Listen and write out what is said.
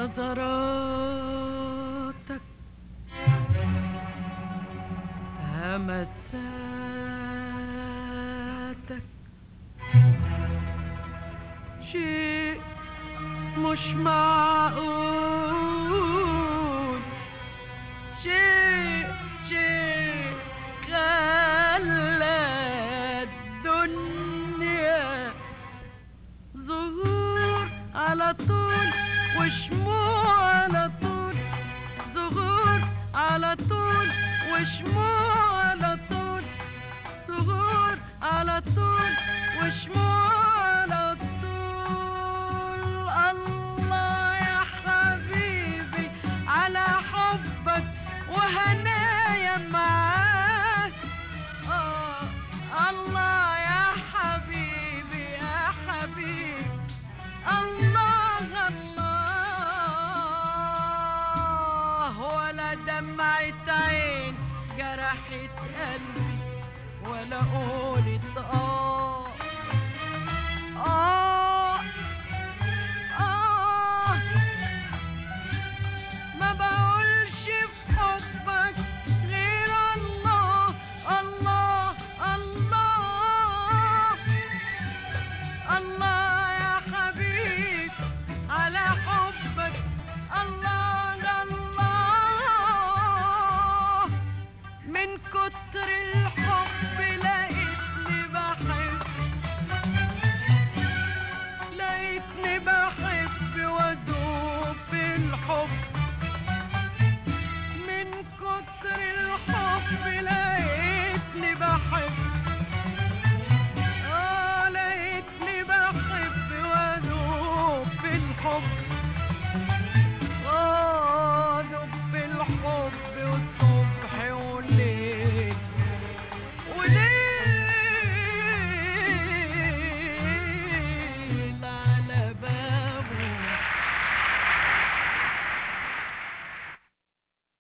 نظراتك همساتك شيء مش معقول شيء شيء خلى الدنيا ظهور على طول وشموع على طول ظهور على طول وشموع على طول ظهور على طول وشموع